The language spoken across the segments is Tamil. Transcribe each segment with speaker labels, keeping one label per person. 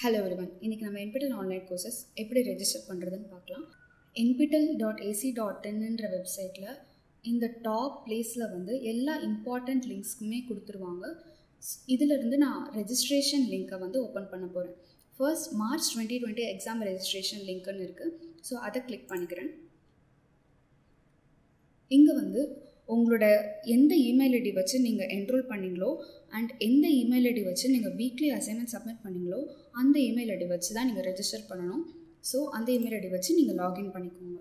Speaker 1: ஹலோ எவ்ரிவன் இன்றைக்கி நம்ம என்பிடல் ஆன்லைன் கோர்சஸ் எப்படி ரெஜிஸ்டர் பண்ணுறதுன்னு பார்க்கலாம் என்பிடல் டாட் ஏசி டாட் இன்ன்ற வெப்சைட்டில் இந்த டாப் பிளேஸில் வந்து எல்லா இம்பார்ட்டண்ட் லிங்க்ஸ்க்குமே கொடுத்துருவாங்க இதிலிருந்து நான் ரெஜிஸ்ட்ரேஷன் லிங்க்கை வந்து ஓப்பன் பண்ண போகிறேன் first March twenty twenty exam registration லிங்க்குன்னு இருக்குது ஸோ அதை கிளிக் பண்ணிக்கிறேன் இங்கே வந்து உங்களோட எந்த இமெயில் ஐடி வச்சு நீங்கள் என்ரோல் பண்ணீங்களோ அண்ட் எந்த இமெயில் ஐடி வச்சு நீங்கள் வீக்லி அசைன்மெண்ட் சப்மிட் பண்ணீங்களோ அந்த இமெயில் ஐடி வச்சு தான் நீங்கள் ரெஜிஸ்டர் பண்ணணும் ஸோ அந்த இமெயில் ஐடி வச்சு நீங்கள் லாகின் பண்ணிக்கோங்க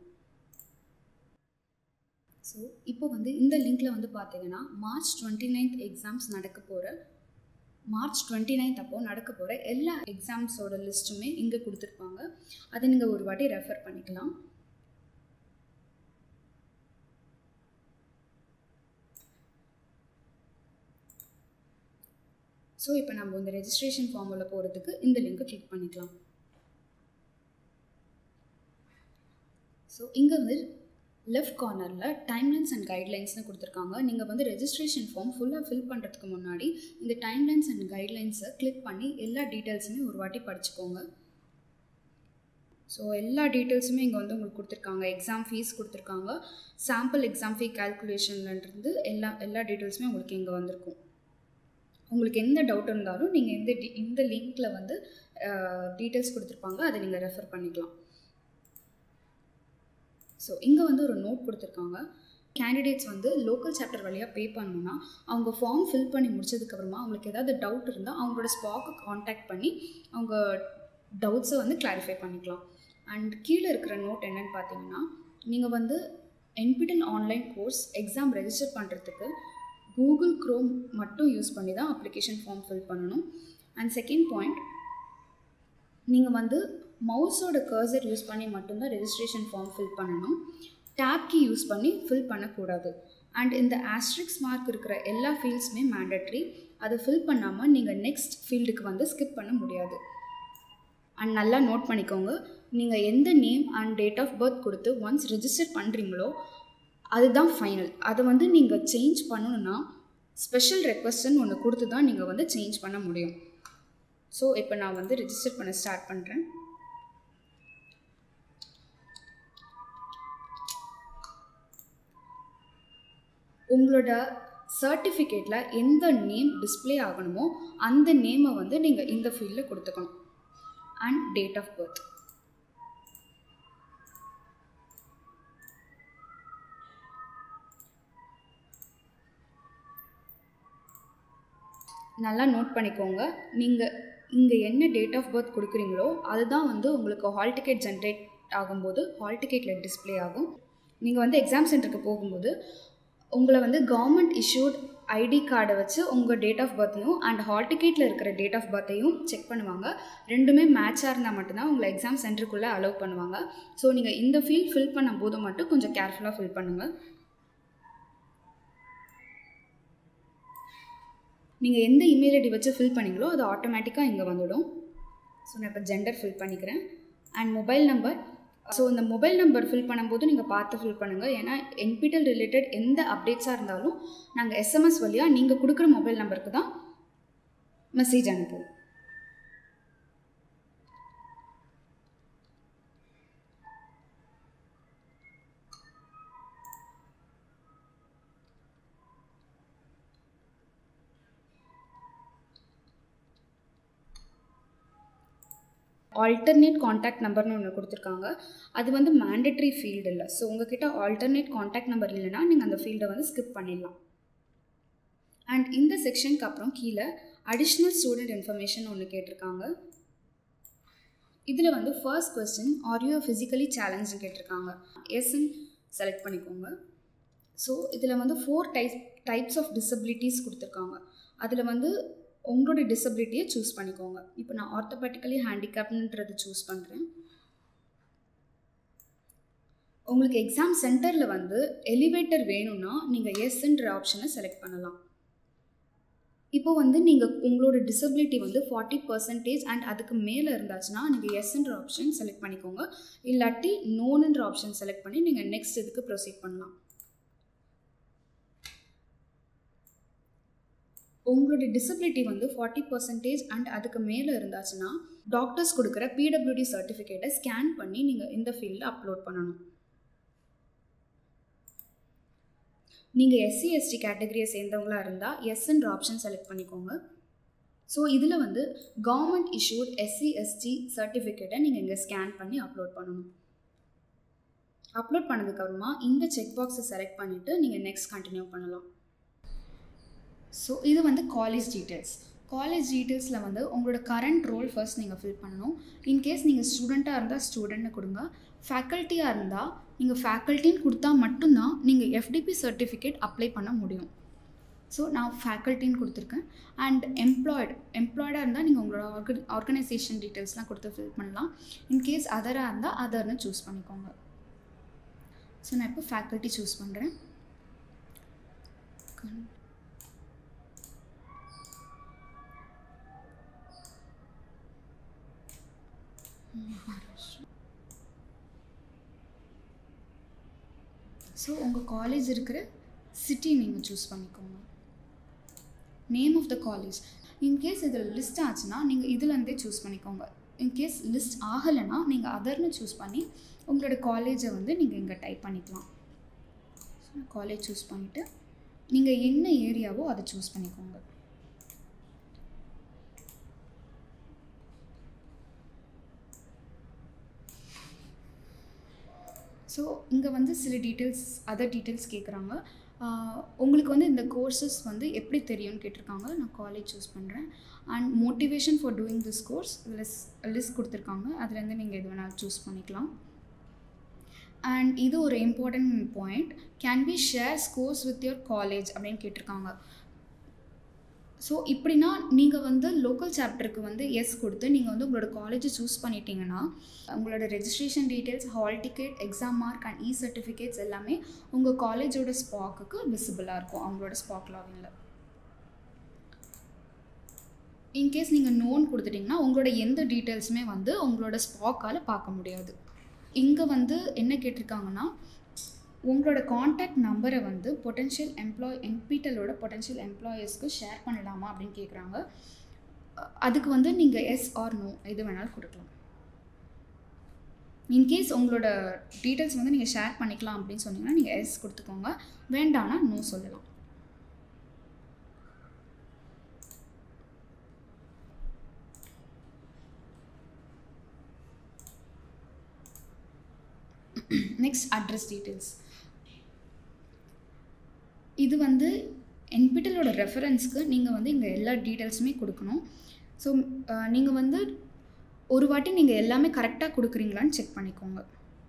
Speaker 1: ஸோ இப்போ வந்து இந்த லிங்க்கில் வந்து பார்த்தீங்கன்னா மார்ச் டுவெண்ட்டி நைன்த் எக்ஸாம்ஸ் நடக்க போகிற மார்ச் டுவெண்ட்டி நைன்த் அப்போது நடக்க போகிற எல்லா எக்ஸாம்ஸோட லிஸ்ட்டுமே இங்கே கொடுத்துருப்பாங்க அதை நீங்கள் ஒரு வாட்டி ரெஃபர் பண்ணிக்கலாம் ஸோ இப்போ நம்ம இந்த ரெஜிஸ்ட்ரேஷன் ஃபார்மில் போகிறதுக்கு இந்த லிங்க்கை கிளிக் பண்ணிக்கலாம் ஸோ இங்கே வந்து லெஃப்ட் கார்னரில் டைம்லைன்ஸ் அண்ட் கைட்லைன்ஸ்னு கொடுத்துருக்காங்க நீங்கள் வந்து ரெஜிஸ்ட்ரேஷன் ஃபார்ம் ஃபுல்லாக ஃபில் பண்ணுறதுக்கு முன்னாடி இந்த டைம்லைன்ஸ் அண்ட் கைட்லைன்ஸை கிளிக் பண்ணி எல்லா டீட்டெயில்ஸுமே ஒரு வாட்டி படிச்சுக்கோங்க ஸோ எல்லா டீட்டெயில்ஸுமே இங்கே வந்து உங்களுக்கு கொடுத்துருக்காங்க எக்ஸாம் ஃபீஸ் கொடுத்துருக்காங்க சாம்பிள் எக்ஸாம் ஃபீ கேல்குலேஷன்லேருந்து எல்லா எல்லா டீட்டெயில்ஸுமே உங்களுக்கு இங்கே வந்திருக்கும் உங்களுக்கு எந்த டவுட் இருந்தாலும் நீங்கள் இந்த டி இந்த லிங்க்கில் வந்து டீட்டெயில்ஸ் கொடுத்துருப்பாங்க அதை நீங்கள் ரெஃபர் பண்ணிக்கலாம் ஸோ இங்கே வந்து ஒரு நோட் கொடுத்துருக்காங்க கேண்டிடேட்ஸ் வந்து லோக்கல் சாப்டர் வழியாக பே பண்ணணுன்னா அவங்க ஃபார்ம் ஃபில் பண்ணி முடிச்சதுக்கப்புறமா அவங்களுக்கு ஏதாவது டவுட் இருந்தால் அவங்களோட ஸ்பாக்கு காண்டாக்ட் பண்ணி அவங்க டவுட்ஸை வந்து கிளாரிஃபை பண்ணிக்கலாம் அண்ட் கீழே இருக்கிற நோட் என்னென்னு பார்த்தீங்கன்னா நீங்கள் வந்து NPTEL online course exam register பண்ணுறதுக்கு கூகுள் க்ரோம் மட்டும் யூஸ் பண்ணி தான் அப்ளிகேஷன் ஃபார்ம் ஃபில் பண்ணணும் அண்ட் செகண்ட் பாயிண்ட் நீங்கள் வந்து மவுஸோட கர்சர் யூஸ் பண்ணி மட்டும்தான் ரெஜிஸ்ட்ரேஷன் ஃபார்ம் ஃபில் பண்ணணும் டேப் கீ யூஸ் பண்ணி ஃபில் பண்ணக்கூடாது அண்ட் இந்த ஆஸ்ட்ரிக்ஸ் மார்க் இருக்கிற எல்லா ஃபீல்ட்ஸுமே மேண்டட்ரி அதை ஃபில் பண்ணாமல் நீங்கள் நெக்ஸ்ட் ஃபீல்டுக்கு வந்து ஸ்கிப் பண்ண முடியாது அண்ட் நல்லா நோட் பண்ணிக்கோங்க நீங்கள் எந்த name and date of birth கொடுத்து ஒன்ஸ் ரெஜிஸ்டர் பண்ணுறீங்களோ அதுதான் ஃபைனல் அதை வந்து நீங்கள் சேஞ்ச் பண்ணணுன்னா ஸ்பெஷல் ரெக்வஸ்ட்டுன்னு ஒன்று கொடுத்து தான் நீங்கள் வந்து சேஞ்ச் பண்ண முடியும் ஸோ இப்போ நான் வந்து ரெஜிஸ்டர் பண்ண ஸ்டார்ட் பண்ணுறேன் உங்களோட சர்டிஃபிகேட்டில் எந்த நேம் டிஸ்பிளே ஆகணுமோ அந்த நேமை வந்து நீங்கள் இந்த ஃபீல்டில் கொடுத்துக்கணும் அண்ட் டேட் ஆஃப் பர்த் நல்லா நோட் பண்ணிக்கோங்க நீங்கள் இங்கே என்ன டேட் ஆஃப் பர்த் கொடுக்குறீங்களோ அதுதான் வந்து உங்களுக்கு ஹால் டிக்கெட் ஜென்ரேட் ஆகும்போது ஹால் டிக்கெட்டில் டிஸ்பிளே ஆகும் நீங்கள் வந்து எக்ஸாம் சென்டருக்கு போகும்போது உங்களை வந்து கவர்மெண்ட் இஷ்யூட் ஐடி கார்டை வச்சு உங்கள் டேட் ஆஃப் பர்த்தையும் அண்ட் ஹால் டிக்கெட்டில் இருக்கிற டேட் ஆஃப் பர்த்தையும் செக் பண்ணுவாங்க ரெண்டுமே மேட்சாக இருந்தால் மட்டும்தான் உங்களை எக்ஸாம் சென்டருக்குள்ளே அலோவ் பண்ணுவாங்க ஸோ நீங்கள் இந்த ஃபீல்ட் ஃபில் பண்ணும்போது மட்டும் கொஞ்சம் கேர்ஃபுல்லாக ஃபில் பண்ணுங்கள் நீங்கள் எந்த இமெயில் ஐடி வச்சு ஃபில் பண்ணிங்களோ அது ஆட்டோமேட்டிக்காக இங்கே வந்துடும் ஸோ நான் இப்போ ஜெண்டர் ஃபில் பண்ணிக்கிறேன் அண்ட் மொபைல் நம்பர் ஸோ இந்த மொபைல் நம்பர் ஃபில் பண்ணும்போது நீங்கள் பார்த்து ஃபில் பண்ணுங்கள் ஏன்னா என்பிடல் ரிலேட்டட் எந்த அப்டேட்ஸாக இருந்தாலும் நாங்கள் எஸ்எம்எஸ் வழியாக நீங்கள் கொடுக்குற மொபைல் நம்பருக்கு தான் மெசேஜ் அனுப்புவோம் ஆல்டர்னேட் காண்டாக்ட் நம்பர்னு ஒன்று கொடுத்துருக்காங்க அது வந்து மேண்டட்ரி ஃபீல்டு இல்லை ஸோ உங்ககிட்ட ஆல்டர்னேட் காண்டாக்ட் நம்பர் இல்லைன்னா நீங்கள் அந்த ஃபீல்டை வந்து ஸ்கிப் பண்ணிடலாம் அண்ட் இந்த செக்ஷனுக்கு அப்புறம் கீழே அடிஷ்னல் ஸ்டூடெண்ட் இன்ஃபர்மேஷன் ஒன்று கேட்டிருக்காங்க இதில் வந்து first question are you physically சேலஞ்சுன்னு கேட்டிருக்காங்க எஸ்ன்னு செலக்ட் பண்ணிக்கோங்க ஸோ இதில் வந்து four type types of disabilities கொடுத்துருக்காங்க அதில் வந்து உங்களோட டிசபிலிட்டியை சூஸ் பண்ணிக்கோங்க இப்போ நான் ஆர்த்தோபேட்டிக்கலி ஹேண்டிகேப்ன்றது சூஸ் பண்ணுறேன் உங்களுக்கு எக்ஸாம் சென்டரில் வந்து எலிவேட்டர் வேணும்னா நீங்கள் எஸ்ன்ற ஆப்ஷனை செலக்ட் பண்ணலாம் இப்போ வந்து நீங்கள் உங்களோட டிசபிலிட்டி வந்து ஃபார்ட்டி பர்சன்டேஜ் அண்ட் அதுக்கு மேலே இருந்தாச்சுன்னா நீங்கள் எஸ்ன்ற ஆப்ஷன் செலக்ட் பண்ணிக்கோங்க இல்லாட்டி நோனுன்ற ஆப்ஷன் செலக்ட் பண்ணி நீங்கள் நெக்ஸ்ட் இதுக்கு ப்ரொசீட் பண்ணலாம் உங்களோட டிசபிலிட்டி வந்து ஃபார்ட்டி பர்சன்டேஜ் அண்ட் அதுக்கு மேலே இருந்தாச்சுன்னா டாக்டர்ஸ் கொடுக்குற பிடபிள்யூடி சர்டிஃபிகேட்டை ஸ்கேன் பண்ணி நீங்கள் இந்த ஃபீல்டில் அப்லோட் பண்ணணும் நீங்கள் எஸ்சி எஸ்டி கேட்டகரியை சேர்ந்தவங்களாக இருந்தால் எஸ்ன்ற ஆப்ஷன் செலக்ட் பண்ணிக்கோங்க ஸோ இதில் வந்து கவர்மெண்ட் இஷ்யூட் எஸ்சி எஸ்டி சர்டிஃபிகேட்டை நீங்கள் இங்கே ஸ்கேன் பண்ணி அப்லோட் பண்ணணும் அப்லோட் பண்ணதுக்கப்புறமா இந்த செக் பாக்ஸை செலக்ட் பண்ணிவிட்டு நீங்கள் நெக்ஸ்ட் கண்டினியூ பண்ணலாம் ஸோ இது வந்து காலேஜ் டீட்டெயில்ஸ் காலேஜ் டீட்டெயில்ஸில் வந்து உங்களோட கரண்ட் ரோல் ஃபர்ஸ்ட் நீங்கள் ஃபில் பண்ணணும் இன்கேஸ் நீங்கள் ஸ்டூடெண்ட்டாக இருந்தால் ஸ்டூடெண்ட்னு கொடுங்க ஃபேக்கல்ட்டியாக இருந்தால் நீங்கள் ஃபேக்கல்ட்டின்னு கொடுத்தா மட்டும்தான் நீங்கள் எஃப்டிபி சர்டிஃபிகேட் அப்ளை பண்ண முடியும் ஸோ நான் ஃபேக்கல்ட்டின்னு கொடுத்துருக்கேன் அண்ட் எம்ப்ளாய்டு எம்ப்ளாய்டாக இருந்தால் நீங்கள் உங்களோட ஆர்க ஆர்கனைசேஷன் டீட்டெயில்ஸ்லாம் கொடுத்து ஃபில் பண்ணலாம் இன்கேஸ் அதராக இருந்தால் அதர்னு சூஸ் பண்ணிக்கோங்க ஸோ நான் இப்போ ஃபேக்கல்ட்டி சூஸ் பண்ணுறேன் ஸோ உங்கள் காலேஜ் இருக்கிற சிட்டி நீங்கள் சூஸ் பண்ணிக்கோங்க name of the college in case இதில் லிஸ்ட் ஆச்சுன்னா நீங்கள் இதுலேருந்தே சூஸ் பண்ணிக்கோங்க இன்கேஸ் லிஸ்ட் ஆகலைன்னா நீங்கள் அதர்னு சூஸ் பண்ணி உங்களோட காலேஜை வந்து நீங்கள் இங்கே டைப் பண்ணிக்கலாம் காலேஜ் சூஸ் பண்ணிவிட்டு நீங்கள் என்ன ஏரியாவோ அதை சூஸ் பண்ணிக்கோங்க ஸோ இங்கே வந்து சில டீட்டெயில்ஸ் அதர் டீட்டெயில்ஸ் கேட்குறாங்க உங்களுக்கு வந்து இந்த கோர்சஸ் வந்து எப்படி தெரியும்னு கேட்டிருக்காங்க நான் காலேஜ் சூஸ் பண்ணுறேன் and motivation for doing this course list list கொடுத்துருக்காங்க அதுலேருந்து நீங்கள் எது வேணாலும் சூஸ் பண்ணிக்கலாம் அண்ட் இது ஒரு important point can be share scores with your college அப்படின்னு கேட்டிருக்காங்க ஸோ இப்படின்னா நீங்கள் வந்து லோக்கல் சாப்டருக்கு வந்து எஸ் கொடுத்து நீங்கள் வந்து உங்களோட காலேஜை சூஸ் பண்ணிட்டீங்கன்னா உங்களோட registration details hall ticket exam mark and e certificates எல்லாமே உங்கள் காலேஜோட ஸ்பாக்குக்கு விசிபிளாக இருக்கும் அவங்களோட ஸ்பாக் லாகினில் இன்கேஸ் நீங்கள் நோன் கொடுத்துட்டிங்கன்னா உங்களோட எந்த டீட்டெயில்ஸுமே வந்து உங்களோட ஸ்பாக்கால் பார்க்க முடியாது இங்கே வந்து என்ன கேட்டிருக்காங்கன்னா உங்களோட காண்டாக்ட் நம்பரை வந்து பொட்டென்ஷியல் எம்ப்ளாய் என்பிட்டலோட பொட்டென்ஷியல் எம்ப்ளாயர்ஸ்க்கு ஷேர் பண்ணலாமா அப்படின்னு கேட்குறாங்க அதுக்கு வந்து நீங்கள் எஸ் ஆர் நோ எது வேணாலும் கொடுக்கலாம் இன்கேஸ் உங்களோட டீட்டெயில்ஸ் வந்து நீங்கள் ஷேர் பண்ணிக்கலாம் அப்படின்னு சொன்னீங்கன்னா நீங்கள் எஸ் கொடுத்துக்கோங்க வேண்டாம்னா நோ சொல்லலாம் நெக்ஸ்ட் அட்ரஸ் டீட்டெயில்ஸ் இது வந்து என்பிட்டலோட ரெஃபரன்ஸ்க்கு நீங்கள் வந்து இங்கே எல்லா டீட்டெயில்ஸுமே கொடுக்கணும் ஸோ நீங்கள் வந்து ஒரு வாட்டி நீங்கள் எல்லாமே கரெக்டாக கொடுக்குறீங்களான்னு செக் பண்ணிக்கோங்க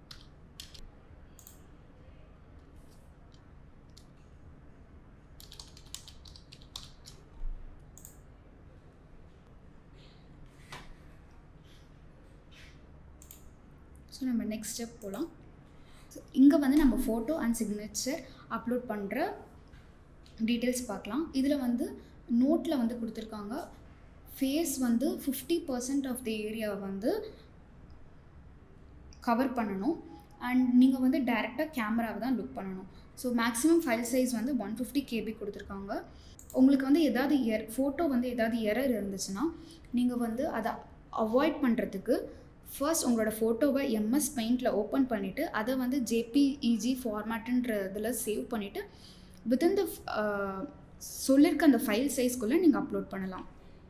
Speaker 1: ஸோ நம்ம நெக்ஸ்ட் ஸ்டெப் போகலாம் ஸோ இங்கே வந்து நம்ம ஃபோட்டோ அண்ட் சிக்னேச்சர் அப்லோட் பண்ணுற டீட்டெயில்ஸ் பார்க்கலாம் இதில் வந்து நோட்டில் வந்து கொடுத்துருக்காங்க ஃபேஸ் வந்து fifty percent of the area வந்து கவர் பண்ணணும் அண்ட் நீங்கள் வந்து டைரெக்டாக கேமராவை தான் லுக் பண்ணணும் ஸோ மேக்ஸிமம் ஃபைல் சைஸ் வந்து ஒன் ஃபிஃப்டி கேபி கொடுத்துருக்காங்க உங்களுக்கு வந்து எதாவது எர் ஃபோட்டோ வந்து எதாவது எரர் இருந்துச்சுன்னா நீங்கள் வந்து அதை அவாய்ட் பண்ணுறதுக்கு ஃபர்ஸ்ட் உங்களோட ஃபோட்டோவை எம்எஸ் பெயிண்டில் ஓப்பன் பண்ணிவிட்டு அதை வந்து ஜேபிஇஜி ஃபார்மேட்டுன்ற இதில் சேவ் பண்ணிவிட்டு வித்தின் த சொல்லியிருக்க அந்த ஃபைல் சைஸ்க்குள்ளே நீங்கள் அப்லோட் பண்ணலாம்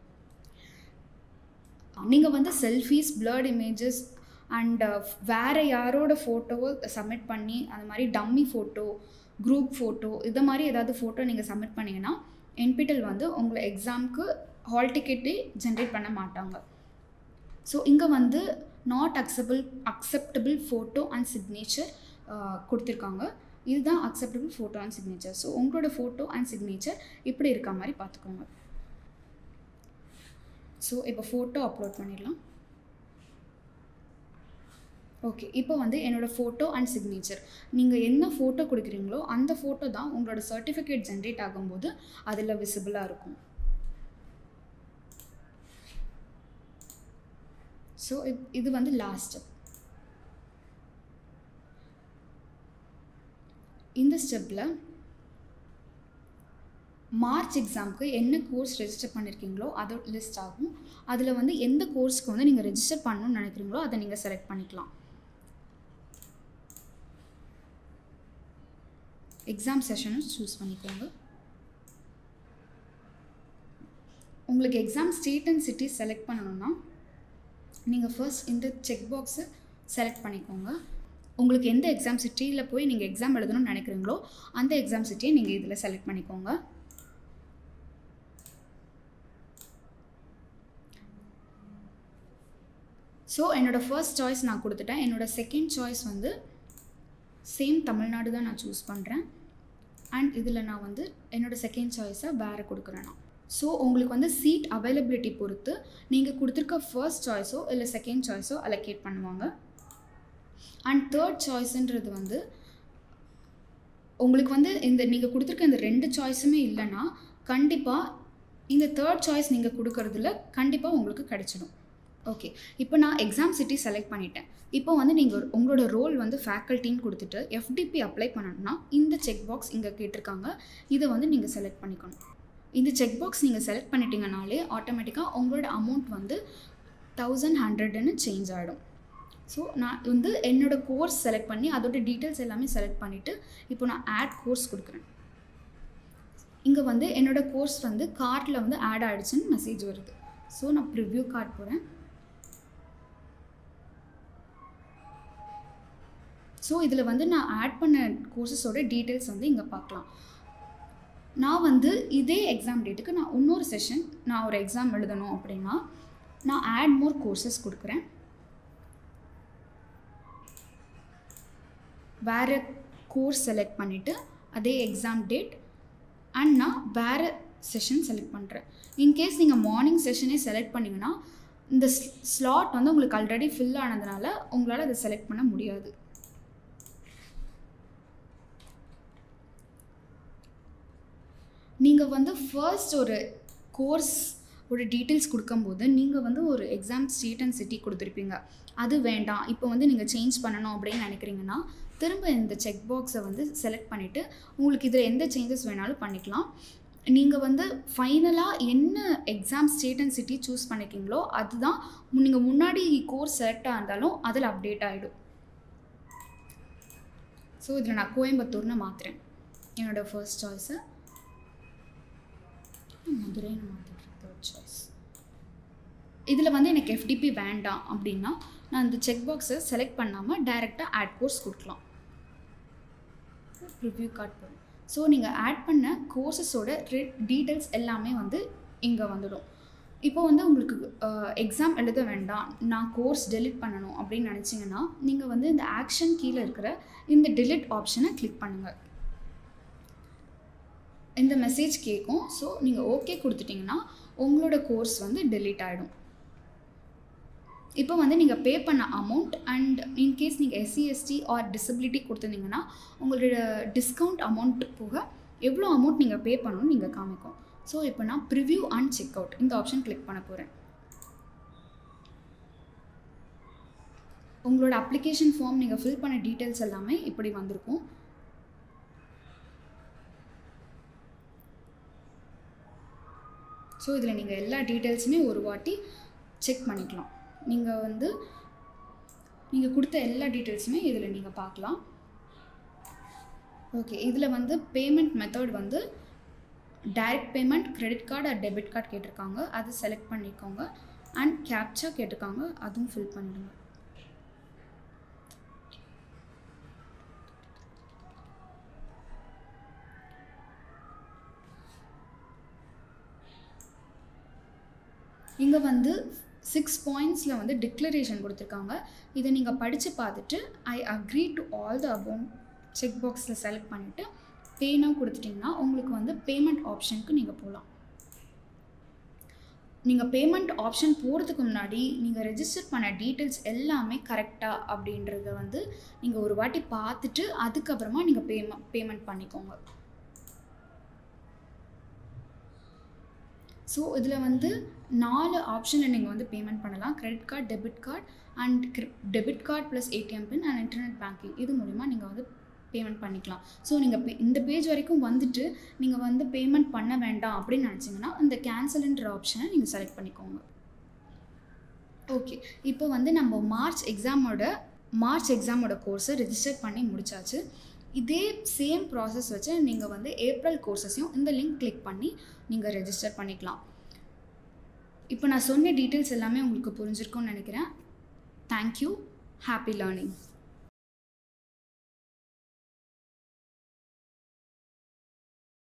Speaker 1: நீங்கள் வந்து செல்ஃபீஸ் பிளர்ட் இமேஜஸ் அண்ட் வேறு யாரோட ஃபோட்டோவோ சப்மிட் பண்ணி அந்த மாதிரி டம்மி ஃபோட்டோ குரூப் ஃபோட்டோ இது மாதிரி ஏதாவது ஃபோட்டோ நீங்கள் சப்மிட் பண்ணிங்கன்னா என்பிட்டல் வந்து உங்களை எக்ஸாமுக்கு ஹால் டிக்கெட்டே ஜென்ரேட் பண்ண மாட்டாங்க ஸோ இங்கே வந்து not acceptable acceptable photo and signature கொடுத்துருக்காங்க இதுதான் acceptable photo and signature so உங்களோட ஃபோட்டோ அண்ட் சிக்னேச்சர் இப்படி இருக்க மாதிரி பார்த்துக்கோங்க ஸோ இப்போ ஃபோட்டோ அப்லோட் பண்ணிடலாம் ஓகே இப்போ வந்து என்னோடய ஃபோட்டோ அண்ட் சிக்னேச்சர் நீங்கள் என்ன ஃபோட்டோ கொடுக்குறீங்களோ அந்த ஃபோட்டோ தான் உங்களோட சர்டிஃபிகேட் ஜென்ரேட் ஆகும்போது அதில் விசிபிளாக இருக்கும் ஸோ இது வந்து லாஸ்ட் ஸ்டெப் இந்த ஸ்டெப்பில் மார்ச் எக்ஸாமுக்கு என்ன கோர்ஸ் ரெஜிஸ்டர் பண்ணியிருக்கீங்களோ அது லிஸ்ட் ஆகும் அதில் வந்து எந்த கோர்ஸ்க்கு வந்து நீங்கள் ரெஜிஸ்டர் பண்ணணும்னு நினைக்கிறீங்களோ அதை நீங்கள் செலக்ட் பண்ணிக்கலாம் எக்ஸாம் செஷனும் சூஸ் பண்ணிக்கோங்க உங்களுக்கு exam state and city select பண்ணணும்னா நீங்கள் ஃபர்ஸ்ட் இந்த செக் பாக்ஸை செலக்ட் பண்ணிக்கோங்க உங்களுக்கு எந்த எக்ஸாம் சிட்டியில் போய் நீங்கள் எக்ஸாம் எழுதணும்னு நினைக்கிறீங்களோ அந்த எக்ஸாம் சிட்டியை நீங்கள் இதில் செலக்ட் பண்ணிக்கோங்க ஸோ என்னோடய ஃபர்ஸ்ட் சாய்ஸ் நான் கொடுத்துட்டேன் என்னோடய செகண்ட் சாய்ஸ் வந்து சேம் தமிழ்நாடு தான் நான் சூஸ் பண்ணுறேன் அண்ட் இதில் நான் வந்து என்னோடய செகண்ட் சாய்ஸை வேறு கொடுக்குறேன் நான் ஸோ உங்களுக்கு வந்து சீட் அவைலபிலிட்டி பொறுத்து நீங்கள் கொடுத்துருக்க ஃபர்ஸ்ட் சாய்ஸோ இல்லை செகண்ட் சாய்ஸோ அலோகேட் பண்ணுவாங்க அண்ட் தேர்ட் சாய்ஸுன்றது வந்து உங்களுக்கு வந்து இந்த நீங்கள் கொடுத்துருக்க இந்த ரெண்டு சாய்ஸுமே இல்லைன்னா கண்டிப்பாக இந்த தேர்ட் சாய்ஸ் நீங்கள் கொடுக்கறதுல கண்டிப்பாக உங்களுக்கு கிடைச்சிடும் ஓகே இப்போ நான் எக்ஸாம் சிட்டி செலக்ட் பண்ணிட்டேன் இப்போ வந்து நீங்கள் உங்களோட ரோல் வந்து ஃபேக்கல்ட்டின்னு கொடுத்துட்டு எஃப்டிபி அப்ளை பண்ணணும்னா இந்த செக் பாக்ஸ் இங்கே கேட்டிருக்காங்க இதை வந்து நீங்கள் செலக்ட் பண்ணிக்கணும் இந்த செக் பாக்ஸ் நீங்கள் செலக்ட் பண்ணிட்டீங்கனாலே ஆட்டோமேட்டிக்காக உங்களோட அமௌண்ட் வந்து தௌசண்ட் ஹண்ட்ரட்னு சேஞ்ச் ஆகிடும் ஸோ நான் வந்து என்னோடய கோர்ஸ் செலக்ட் பண்ணி அதோட டீட்டெயில்ஸ் எல்லாமே செலக்ட் பண்ணிவிட்டு இப்போ நான் ஆட் கோர்ஸ் கொடுக்குறேன் இங்கே வந்து என்னோடய கோர்ஸ் வந்து கார்ட்டில் வந்து ஆட் ஆகிடுச்சுன்னு மெசேஜ் வருது ஸோ நான் ப்ரிவ்யூ கார்ட் போகிறேன் ஸோ இதில் வந்து நான் ஆட் பண்ண கோர்சஸோட டீட்டெயில்ஸ் வந்து இங்கே பார்க்கலாம் நான் வந்து இதே எக்ஸாம் டேட்டுக்கு நான் இன்னொரு செஷன் நான் ஒரு எக்ஸாம் எழுதணும் அப்படின்னா நான் ஆட் மோர் கோர்சஸ் கொடுக்குறேன் வேறு கோர்ஸ் செலக்ட் பண்ணிவிட்டு அதே எக்ஸாம் டேட் அண்ட் நான் வேறு செஷன் செலக்ட் பண்ணுறேன் இன்கேஸ் நீங்கள் மார்னிங் செஷனே செலக்ட் பண்ணிங்கன்னா இந்த ஸ்லாட் வந்து உங்களுக்கு ஆல்ரெடி ஃபில் ஆனதுனால உங்களால் அதை செலக்ட் பண்ண முடியாது நீங்கள் வந்து ஃபர்ஸ்ட் ஒரு கோர்ஸ் ஒரு டீட்டெயில்ஸ் கொடுக்கும்போது நீங்கள் வந்து ஒரு எக்ஸாம் ஸ்டேட் அண்ட் சிட்டி கொடுத்துருப்பீங்க அது வேண்டாம் இப்போ வந்து நீங்கள் சேஞ்ச் பண்ணணும் அப்படின்னு நினைக்கிறீங்கன்னா திரும்ப இந்த செக் பாக்ஸை வந்து செலக்ட் பண்ணிவிட்டு உங்களுக்கு இதில் எந்த சேஞ்சஸ் வேணாலும் பண்ணிக்கலாம் நீங்கள் வந்து ஃபைனலாக என்ன exam state and city choose பண்ணிக்கிங்களோ அதுதான் நீங்கள் முன்னாடி கோர்ஸ் செலக்டாக இருந்தாலும் அதில் அப்டேட் ஆகிடும் ஸோ இதில் நான் கோயம்புத்தூர்னு மாற்றுறேன் என்னோடய ஃபர்ஸ்ட் சாய்ஸை மதுரைன்னு மாற்றிட்டு தேர்ட் சாய்ஸ் இதில் வந்து எனக்கு எஃப்டிபி வேண்டாம் அப்படின்னா நான் இந்த செக் பாக்ஸை செலக்ட் பண்ணாமல் டைரெக்டாக ஆட் கோர்ஸ் கொடுக்கலாம் ரிவ்யூ கார்ட் போகிறேன் ஸோ நீங்கள் ஆட் பண்ண கோர்சஸோட டீட்டெயில்ஸ் எல்லாமே வந்து இங்கே வந்துடும் இப்போ வந்து உங்களுக்கு எக்ஸாம் எழுத வேண்டாம் நான் கோர்ஸ் டெலிட் பண்ணணும் அப்படின்னு நினச்சிங்கன்னா நீங்கள் வந்து இந்த ஆக்ஷன் கீழே இருக்கிற இந்த டெலிட் ஆப்ஷனை கிளிக் பண்ணுங்கள் இந்த மெசேஜ் கேட்கும் ஸோ நீங்கள் ஓகே கொடுத்துட்டிங்கன்னா உங்களோட கோர்ஸ் வந்து டெலீட் ஆகிடும் இப்போ வந்து நீங்கள் பே பண்ண அமௌண்ட் அண்ட் இன்கேஸ் நீங்கள் எஸ்சி எஸ்டி ஆர் டிசபிலிட்டி கொடுத்துருந்தீங்கன்னா உங்களோட டிஸ்கவுண்ட் அமௌண்ட் போக எவ்வளோ அமௌண்ட் நீங்கள் பே பண்ணணும்னு நீங்கள் காமிக்கும் ஸோ இப்போ நான் ப்ரிவ்யூ அண்ட் செக் அவுட் இந்த ஆப்ஷன் கிளிக் பண்ண போகிறேன் உங்களோட அப்ளிகேஷன் ஃபார்ம் நீங்கள் ஃபில் பண்ண டீட்டெயில்ஸ் எல்லாமே இப்படி வந்திருக்கும் ஸோ இதில் நீங்கள் எல்லா டீட்டெயில்ஸுமே ஒரு வாட்டி செக் பண்ணிக்கலாம் நீங்கள் வந்து நீங்கள் கொடுத்த எல்லா டீட்டெயில்ஸுமே இதில் நீங்கள் பார்க்கலாம் ஓகே இதில் வந்து பேமெண்ட் மெத்தட் வந்து direct payment credit card or debit card கேட்டிருக்காங்க அது செலக்ட் பண்ணிக்கோங்க அண்ட் கேப்சா கேட்டிருக்காங்க அதுவும் ஃபில் பண்ணிடுங்க இங்கே வந்து சிக்ஸ் பாயிண்ட்ஸில் வந்து டிக்ளரேஷன் கொடுத்துருக்காங்க இதை நீங்கள் படித்து பார்த்துட்டு I agree to all the abound check பாக்ஸில் செலக்ட் பண்ணிவிட்டு பேனாக கொடுத்துட்டிங்கன்னா உங்களுக்கு வந்து பேமெண்ட் ஆப்ஷனுக்கு நீங்கள் போகலாம் நீங்கள் பேமெண்ட் ஆப்ஷன் போகிறதுக்கு முன்னாடி நீங்கள் ரெஜிஸ்டர் பண்ண டீட்டெயில்ஸ் எல்லாமே கரெக்டாக அப்படின்றத வந்து நீங்கள் ஒரு வாட்டி பார்த்துட்டு அதுக்கப்புறமா நீங்கள் பேமெ பேமெண்ட் பண்ணிக்கோங்க ஸோ இதில் வந்து நாலு ஆப்ஷனில் நீங்கள் வந்து பேமெண்ட் பண்ணலாம் credit card debit card and debit card plus ATM pin and internet banking இது மூலிமா நீங்கள் வந்து பேமெண்ட் பண்ணிக்கலாம் ஸோ நீங்கள் இந்த பேஜ் வரைக்கும் வந்துட்டு நீங்கள் வந்து பேமெண்ட் பண்ண வேண்டாம் அப்படின்னு நினச்சிங்கன்னா இந்த கேன்சல்ன்ற ஆப்ஷனை நீங்கள் செலக்ட் பண்ணிக்கோங்க ஓகே இப்போ வந்து நம்ம மார்ச் எக்ஸாமோட மார்ச் எக்ஸாமோட கோர்ஸை ரெஜிஸ்டர் பண்ணி முடிச்சாச்சு இதே சேம் ப்ராசஸ் வச்சு நீங்கள் வந்து ஏப்ரல் கோர்சஸையும் இந்த லிங்க் கிளிக் பண்ணி நீங்கள் ரெஜிஸ்டர் பண்ணிக்கலாம் இப்போ நான் சொன்ன டீட்டெயில்ஸ் எல்லாமே உங்களுக்கு புரிஞ்சிருக்கும்னு நினைக்கிறேன் தேங்க்யூ ஹாப்பி லேர்னிங்